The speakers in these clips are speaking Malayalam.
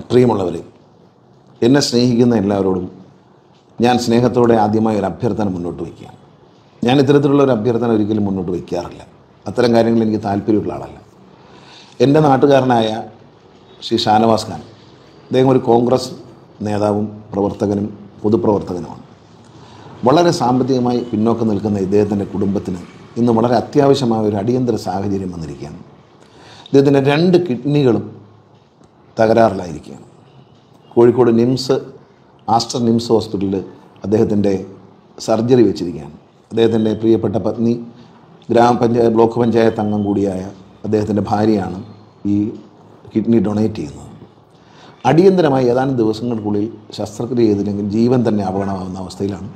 പ്രിയമുള്ളവരെ എന്നെ സ്നേഹിക്കുന്ന എല്ലാവരോടും ഞാൻ സ്നേഹത്തോടെ ആദ്യമായി ഒരു അഭ്യർത്ഥന മുന്നോട്ട് വയ്ക്കുകയാണ് ഞാൻ ഇത്തരത്തിലുള്ള ഒരു അഭ്യർത്ഥന ഒരിക്കലും മുന്നോട്ട് വയ്ക്കാറില്ല അത്തരം കാര്യങ്ങളിൽ എനിക്ക് താല്പര്യമുള്ള ആളല്ല എൻ്റെ നാട്ടുകാരനായ ശ്രീ ഷാനവാസ് ഖാൻ അദ്ദേഹം ഒരു കോൺഗ്രസ് നേതാവും പ്രവർത്തകനും പൊതുപ്രവർത്തകനുമാണ് വളരെ സാമ്പത്തികമായി പിന്നോക്കം നിൽക്കുന്ന ഇദ്ദേഹത്തിൻ്റെ കുടുംബത്തിന് ഇന്ന് വളരെ അത്യാവശ്യമായ ഒരു അടിയന്തര സാഹചര്യം വന്നിരിക്കുകയാണ് ഇദ്ദേഹത്തിൻ്റെ രണ്ട് കിഡ്നികളും തകരാറിലായിരിക്കുകയാണ് കോഴിക്കോട് നിംസ് ആസ്റ്റർ നിംസ് ഹോസ്പിറ്റലിൽ അദ്ദേഹത്തിൻ്റെ സർജറി വെച്ചിരിക്കുകയാണ് അദ്ദേഹത്തിൻ്റെ പ്രിയപ്പെട്ട പത്നി ഗ്രാമപഞ്ചായത്ത് ബ്ലോക്ക് പഞ്ചായത്ത് അംഗം കൂടിയായ അദ്ദേഹത്തിൻ്റെ ഭാര്യയാണ് ഈ കിഡ്നി ഡൊണേറ്റ് ചെയ്യുന്നത് അടിയന്തരമായി ഏതാനും ദിവസങ്ങൾക്കുള്ളിൽ ശസ്ത്രക്രിയ ചെയ്തില്ലെങ്കിൽ ജീവൻ തന്നെ അപകടമാകുന്ന അവസ്ഥയിലാണ്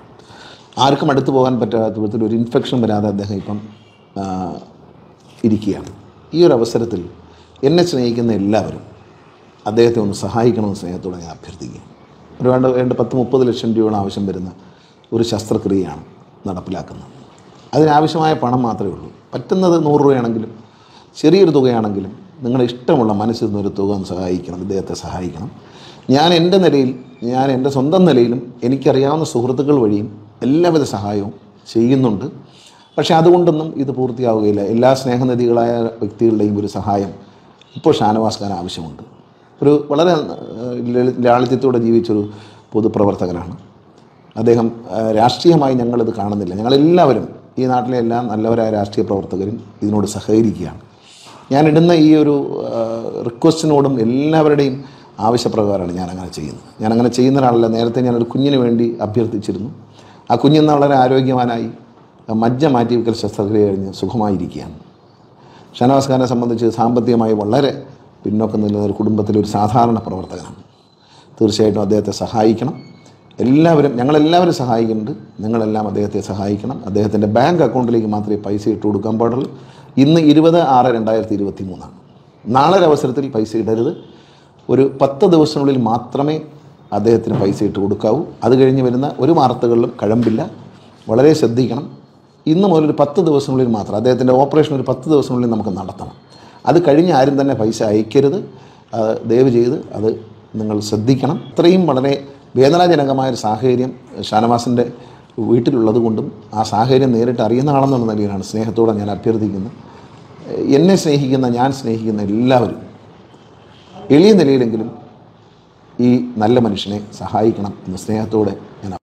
ആർക്കും അടുത്ത് പോകാൻ പറ്റാത്ത വിധത്തിൽ ഒരു ഇൻഫെക്ഷൻ വരാതെ അദ്ദേഹം ഇപ്പം ആ, ഇരിക്കുകയാണ് ഈ ഒരു അവസരത്തിൽ എന്നെ സ്നേഹിക്കുന്ന എല്ലാവരും അദ്ദേഹത്തെ ഒന്ന് സഹായിക്കണമെന്ന് സ്നേഹത്തോടെ ഞാൻ അഭ്യർത്ഥിക്കുകയാണ് ഒരു വേണ്ട വേണ്ട പത്ത് മുപ്പത് ലക്ഷം രൂപയുടെ ആവശ്യം വരുന്ന ഒരു ശസ്ത്രക്രിയയാണ് നടപ്പിലാക്കുന്നത് അതിനാവശ്യമായ പണം മാത്രമേ ഉള്ളൂ പറ്റുന്നത് നൂറ് രൂപയാണെങ്കിലും ചെറിയൊരു തുകയാണെങ്കിലും നിങ്ങളുടെ ഇഷ്ടമുള്ള മനസ്സിൽ നിന്നൊരു തുക ഒന്ന് സഹായിക്കണം ഇദ്ദേഹത്തെ സഹായിക്കണം ഞാൻ എൻ്റെ നിലയിൽ ഞാൻ എൻ്റെ സ്വന്തം നിലയിലും എനിക്കറിയാവുന്ന സുഹൃത്തുക്കൾ വഴിയും എല്ലാവിധ സഹായവും ചെയ്യുന്നുണ്ട് പക്ഷേ അതുകൊണ്ടൊന്നും ഇത് പൂർത്തിയാവുകയില്ല എല്ലാ സ്നേഹനദികളായ വ്യക്തികളുടെയും ഒരു സഹായം ഇപ്പോൾ ഷാനവാസ് ഖാൻ ആവശ്യമുണ്ട് ഒരു വളരെ ഏഹ്, ലളി- ലാളിത്യത്തോടെ ജീവിച്ചൊരു പൊതുപ്രവർത്തകനാണ് അദ്ദേഹം ഏഹ്, രാഷ്ട്രീയമായി ഞങ്ങളിത് കാണുന്നില്ല ഞങ്ങളെല്ലാവരും ഈ നാട്ടിലെ എല്ലാ നല്ലവരായ രാഷ്ട്രീയ പ്രവർത്തകരും ഇതിനോട് സഹകരിക്കുകയാണ് ഞാൻ ഇടുന്ന ഈ ഒരു ഏഹ്, റിക്വസ്റ്റിനോടും എല്ലാവരുടെയും ആവശ്യപ്രകാരമാണ് ഞാൻ അങ്ങനെ ചെയ്യുന്നത് ഞാൻ അങ്ങനെ ചെയ്യുന്ന ഒരാളല്ല നേരത്തെ ഞാനൊരു കുഞ്ഞിന് വേണ്ടി അഭ്യർത്ഥിച്ചിരുന്നു ആ കുഞ്ഞിന്ന് വളരെ ആരോഗ്യവാനായി മജ്ജ മാറ്റിവെക്കൽ ശസ്ത്രക്രിയ കഴിഞ്ഞ് സുഖമായിരിക്കുകയാണ് ഷാനവാസ് ഖാനെ സംബന്ധിച്ച് സാമ്പത്തികമായി വളരെ പിന്നോക്കം നിൽക്കുന്ന ഒരു കുടുംബത്തിലെ ഒരു സാധാരണ പ്രവർത്തകനാണ് തീർച്ചയായിട്ടും അദ്ദേഹത്തെ സഹായിക്കണം എല്ലാവരും ഞങ്ങളെല്ലാവരും സഹായിക്കുന്നുണ്ട് നിങ്ങളെല്ലാം അദ്ദേഹത്തെ സഹായിക്കണം അദ്ദേഹത്തിൻ്റെ ബാങ്ക് അക്കൗണ്ടിലേക്ക് മാത്രമേ പൈസ ഇട്ട് കൊടുക്കാൻ പാടുള്ളൂ ഇന്ന് ഇരുപത് ആറ് രണ്ടായിരത്തി ഇരുപത്തി മൂന്നാണ് നാളെ ഒരു അവസരത്തിൽ പൈസ ഇടരുത് ഒരു പത്ത് ദിവസത്തിനുള്ളിൽ മാത്രമേ അദ്ദേഹത്തിന് പൈസ ഇട്ട് കൊടുക്കാവൂ അത് കഴിഞ്ഞ് വരുന്ന ഒരു വാർത്തകളിലും കഴമ്പില്ല വളരെ ശ്രദ്ധിക്കണം ഇന്ന് മുതൽ ഒരു പത്ത് ദിവസത്തിനുള്ളിൽ മാത്രം അദ്ദേഹത്തിൻ്റെ ഓപ്പറേഷൻ ഒരു പത്ത് ദിവസത്തിനുള്ളിൽ നമുക്ക് നടത്തണം അത് കഴിഞ്ഞ് ആരും തന്നെ പൈസ അയക്കരുത് അത് ദയവ് ചെയ്ത് അത് നിങ്ങൾ ശ്രദ്ധിക്കണം ഇത്രയും വളരെ വേദനാജനകമായൊരു സാഹചര്യം ഷാനവാസിൻ്റെ വീട്ടിലുള്ളത് കൊണ്ടും ആ സാഹചര്യം നേരിട്ട് അറിയുന്ന ആളെന്നുള്ള നിലയിലാണ് സ്നേഹത്തോടെ ഞാൻ അഭ്യർത്ഥിക്കുന്നത് എന്നെ സ്നേഹിക്കുന്ന ഞാൻ സ്നേഹിക്കുന്ന എല്ലാവരും എളിയ നിലയിലെങ്കിലും ഈ നല്ല മനുഷ്യനെ സഹായിക്കണം എന്ന് സ്നേഹത്തോടെ ഞാൻ